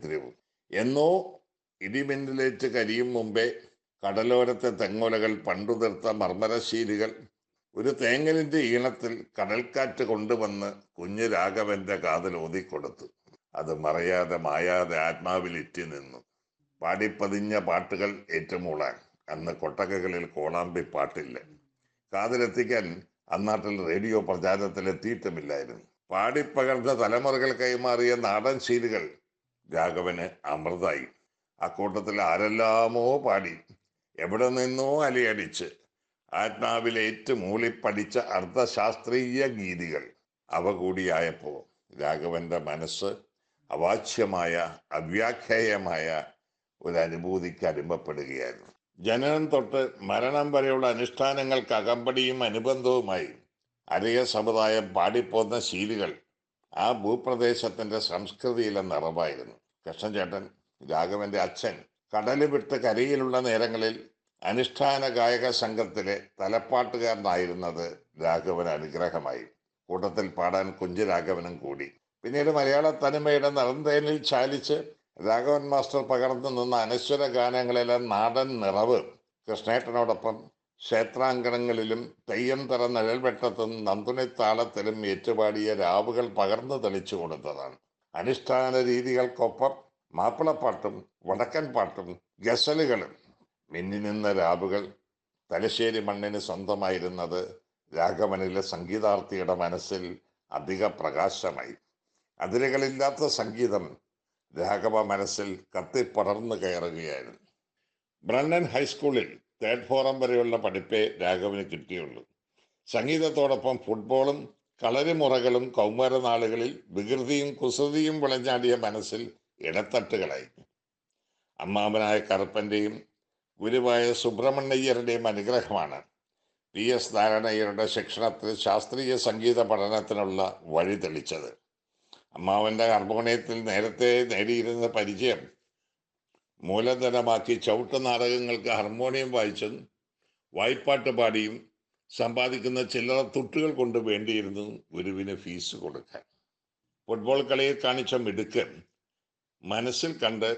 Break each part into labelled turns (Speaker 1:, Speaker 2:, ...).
Speaker 1: സ്വാതന്ത്ര്യവും എന്നോ ഇടിമിന്നലേറ്റ് കരിയും മുമ്പേ കടലോരത്തെ തെങ്ങോലകൾ പണ്ടുതീർത്ത മർമ്മരശീലികൾ ഒരു തേങ്ങലിന്റെ ഈണത്തിൽ കടൽക്കാറ്റ് കൊണ്ടുവന്ന് കുഞ്ഞു രാഘവന്റെ കാതിൽ ഓതിക്കൊടുത്തു അത് മറയാതെ മായാതെ ആത്മാവിൽ ഇറ്റി നിന്നു പാടിപ്പതിഞ്ഞ പാട്ടുകൾ ഏറ്റുമൂളാൻ അന്ന് കൊട്ടകകളിൽ കോളാമ്പി പാട്ടില്ല കാതിലെത്തിക്കാൻ അന്നാട്ടിൽ റേഡിയോ പ്രചാരത്തിലെത്തിയിട്ടുമില്ലായിരുന്നു പാടിപ്പകർന്ന തലമുറകൾ കൈമാറിയ നാടൻ ശീലുകൾ രാഘവന് അമൃതായി അക്കൂട്ടത്തിൽ ആരെല്ലാമോ പാടി എവിടെ നിന്നോ അലയടിച്ച് ആത്മാവിലേറ്റ് മൂളിപ്പടിച്ച അർദ്ധശാസ്ത്രീയ ഗീതികൾ അവ കൂടിയായപ്പോ രാഘവന്റെ മനസ്സ് അവാച്യമായ അവ്യാഖ്യേയമായ ഒരു അനുഭൂതിക്ക് അടിമപ്പെടുകയായിരുന്നു ജനനം തൊട്ട് മരണം വരെയുള്ള അനുഷ്ഠാനങ്ങൾക്ക് അകമ്പടിയും അനുബന്ധവുമായി അരയ സമുദായം പാടിപ്പോന്ന ശീലുകൾ ആ ഭൂപ്രദേശത്തിന്റെ സംസ്കൃതിയിലെ നിറവായിരുന്നു കൃഷ്ണചേട്ടൻ രാഘവന്റെ അച്ഛൻ കടല് വിട്ട് കരയിലുള്ള നേരങ്ങളിൽ അനുഷ്ഠാന ഗായക സംഘത്തിലെ തലപ്പാട്ടുകാരനായിരുന്നത് രാഘവന് അനുഗ്രഹമായി കൂട്ടത്തിൽ പാടാൻ കുഞ്ചു രാഘവനും കൂടി പിന്നീട് മലയാള തനിമയുടെ നിറന്തേനിൽ ചാലിച്ച് രാഘവൻ മാസ്റ്റർ പകർന്നു നിന്ന അനശ്വര ഗാനങ്ങളിലെ നാടൻ നിറവ് കൃഷ്ണേട്ടനോടൊപ്പം ക്ഷേത്രാങ്കണങ്ങളിലും തെയ്യം തറ നിഴൽവെട്ടത്തും നന്ദുണിത്താളത്തിലും ഏറ്റുപാടിയ രാവുകൾ പകർന്നു തെളിച്ചു കൊടുത്തതാണ് അനുഷ്ഠാന രീതികൾക്കൊപ്പം മാപ്പിളപ്പാട്ടും വടക്കൻ പാട്ടും ഗസലുകളും മിന്നി നിന്ന രാവുകൾ തലശ്ശേരി മണ്ണിന് സ്വന്തമായിരുന്നത് രാഘവനിലെ സംഗീതാർത്ഥിയുടെ മനസ്സിൽ അധിക പ്രകാശമായി അതിരുകളില്ലാത്ത സംഗീതം രാഘവ മനസ്സിൽ കത്തിപ്പടർന്നു കയറുകയായിരുന്നു ബ്രണ്ണൻ ഹൈസ്കൂളിൽ തേർഡ് ഫോറം വരെയുള്ള പഠിപ്പേ രാഘവന് കിട്ടിയുള്ളൂ സംഗീതത്തോടൊപ്പം ഫുട്ബോളും കളരിമുറകളും കൗമാരനാളുകളിൽ വികൃതിയും കുസൃതിയും വിളഞ്ഞാടിയ മനസ്സിൽ ഇടത്തട്ടുകളായി അമ്മാവനായ കറുപ്പന്റെയും ഗുരുവായ സുബ്രഹ്മണ്യയ്യരുടെയും അനുഗ്രഹമാണ് പി എസ് നാരായണയ്യരുടെ ശിക്ഷണത്തിൽ ശാസ്ത്രീയ സംഗീത പഠനത്തിനുള്ള വഴി തെളിച്ചത് അമ്മാവന്റെ ഹാർമോണിയത്തിൽ നേരത്തെ നേടിയിരുന്ന പരിചയം മൂലധനമാക്കി ചവിട്ട് നാടകങ്ങൾക്ക് ഹാർമോണിയം വായിച്ചും വായ്പാട്ട് പാടിയും സമ്പാദിക്കുന്ന ചില്ലറ തുട്ടുകൾ കൊണ്ട് വേണ്ടിയിരുന്നു ഗുരുവിന് ഫീസ് കൊടുക്കാൻ ഫുട്ബോൾ കളിയിൽ കാണിച്ച മിടുക്ക് മനസ്സിൽ കണ്ട്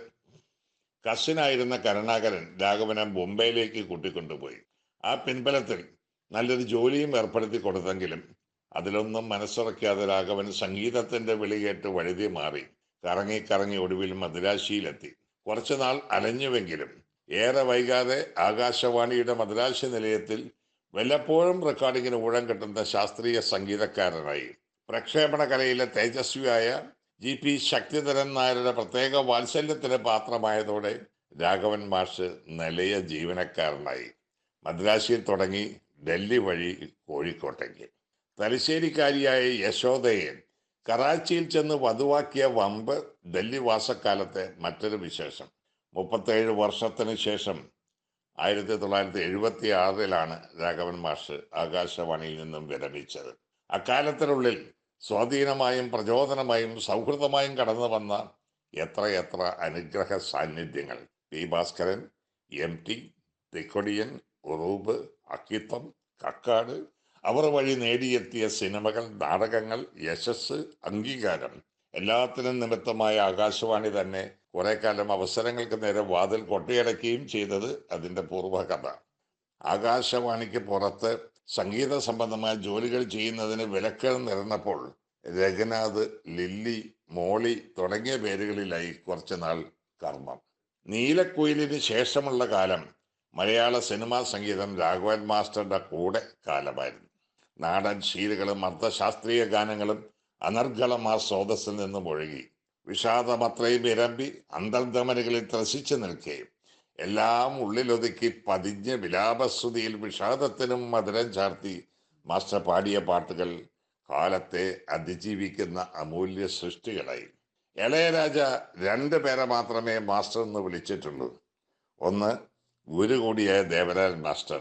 Speaker 1: കസിനായിരുന്ന കരുണാകരൻ രാഘവനെ ബൊംബെയിലേക്ക് കൂട്ടിക്കൊണ്ടുപോയി ആ പിൻബലത്തിൽ നല്ലൊരു ജോലിയും ഏർപ്പെടുത്തി കൊടുത്തെങ്കിലും അതിലൊന്നും മനസ്സുറയ്ക്കാതെ രാഘവൻ സംഗീതത്തിന്റെ വിളി കേട്ട് വഴുതി മാറി കറങ്ങി കറങ്ങി ഒടുവിൽ മദ്രാശിയിലെത്തി കുറച്ചുനാൾ അലഞ്ഞുവെങ്കിലും ഏറെ വൈകാതെ ആകാശവാണിയുടെ മദ്രാശി നിലയത്തിൽ വല്ലപ്പോഴും റെക്കോർഡിങ്ങിന് ഊഴം കിട്ടുന്ന ശാസ്ത്രീയ സംഗീതക്കാരനായി പ്രക്ഷേപണ കലയിലെ തേജസ്വിയായ ജി പി ശക്തിധരൻ നായരുടെ പ്രത്യേക വാത്സല്യത്തിന് പാത്രമായതോടെ രാഘവൻ മാഷ് നിലയ ജീവനക്കാരനായി മദ്രാശിയിൽ തുടങ്ങി ഡൽഹി വഴി കോഴിക്കോട്ടേക്ക് തലശ്ശേരിക്കാരിയായ യശോദയെ കറാച്ചിയിൽ ചെന്ന് വധുവാക്കിയ വമ്പ് ഡൽഹി വാസക്കാലത്തെ മറ്റൊരു വിശേഷം മുപ്പത്തേഴ് വർഷത്തിന് ശേഷം ആയിരത്തി തൊള്ളായിരത്തി എഴുപത്തി ആറിലാണ് രാഘവൻ മാഷ് ആകാശവാണിയിൽ നിന്നും വിരമിച്ചത് അക്കാലത്തിനുള്ളിൽ സ്വാധീനമായും പ്രചോദനമായും സൗഹൃദമായും കടന്നു വന്ന എത്രയെത്ര അനുഗ്രഹ സാന്നിധ്യങ്ങൾ P Bhaskaran M T Thikkodiyan Uroob Akkitham Kakkad അവർ വഴി നേടിയെത്തിയ സിനിമകൾ നാടകങ്ങൾ യശസ് അംഗീകാരം എല്ലാത്തിനും നിമിത്തമായ ആകാശവാണി തന്നെ കുറെ കാലം അവസരങ്ങൾക്ക് നേരെ വാതിൽ കൊട്ടിയടക്കുകയും ചെയ്തത് അതിന്റെ പൂർവ്വകഥ ആകാശവാണിക്ക് പുറത്ത് സംഗീത സംബന്ധമായ ജോലികൾ ചെയ്യുന്നതിന് വിലക്കുകൾ നിറഞ്ഞപ്പോൾ രഘുനാഥ് ലില്ലി മോളി തുടങ്ങിയ പേരുകളിലായി കുറച്ചുനാൾ കർമ്മം നീലക്കുയിലിന് ശേഷമുള്ള കാലം മലയാള സിനിമാ സംഗീതം രാഘവൻ മാസ്റ്ററുടെ കൂടെ കാലമായിരുന്നു നാടൻ ശീലുകളും അർത്ഥശാസ്ത്രീയ ഗാനങ്ങളും അനർഗളമാ സ്രോതസ്സിൽ നിന്നും ഒഴുകി വിഷാദമത്രയും ഇരമ്പി അന്തർധമനുകളിൽ ത്രസിച്ചു നിൽക്കെ എല്ലാം ഉള്ളിലൊതുക്കി പതിഞ്ഞ വിലാപസ്തുതിയിൽ വിഷാദത്തിനും മധുരം ചാർത്തി മാസ്റ്റർ പാടിയ പാട്ടുകൾ കാലത്തെ അതിജീവിക്കുന്ന അമൂല്യ സൃഷ്ടികളായി ഇളയരാജ രണ്ട് പേരെ മാത്രമേ മാസ്റ്റർ എന്ന് വിളിച്ചിട്ടുള്ളൂ ഒന്ന് ഗുരു കൂടിയായ ദേവരാജൻ മാസ്റ്റർ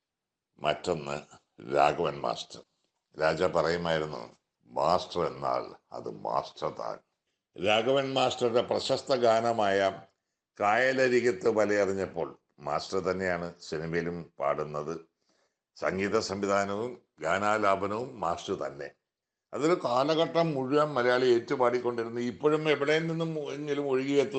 Speaker 1: മറ്റൊന്ന് രാഘവൻ മാസ്റ്റർ രാജ പറയുമായിരുന്നു മാസ്റ്റർ എന്നാൽ അത് മാസ്റ്റർ താൻ രാഘവൻ മാസ്റ്ററുടെ പ്രശസ്ത ഗാനമായ കായലരികത്ത് വലയെറിഞ്ഞപ്പോൾ മാസ്റ്റർ തന്നെയാണ് സിനിമയിലും പാടുന്നത് സംഗീത സംവിധാനവും ഗാനാലാപനവും മാസ്റ്റർ തന്നെ അതൊരു കാലഘട്ടം മുഴുവൻ മലയാളി ഏറ്റുപാടിക്കൊണ്ടിരുന്നു ഇപ്പോഴും എവിടെ നിന്നും എങ്കിലും ഒഴുകിയെത്തുന്ന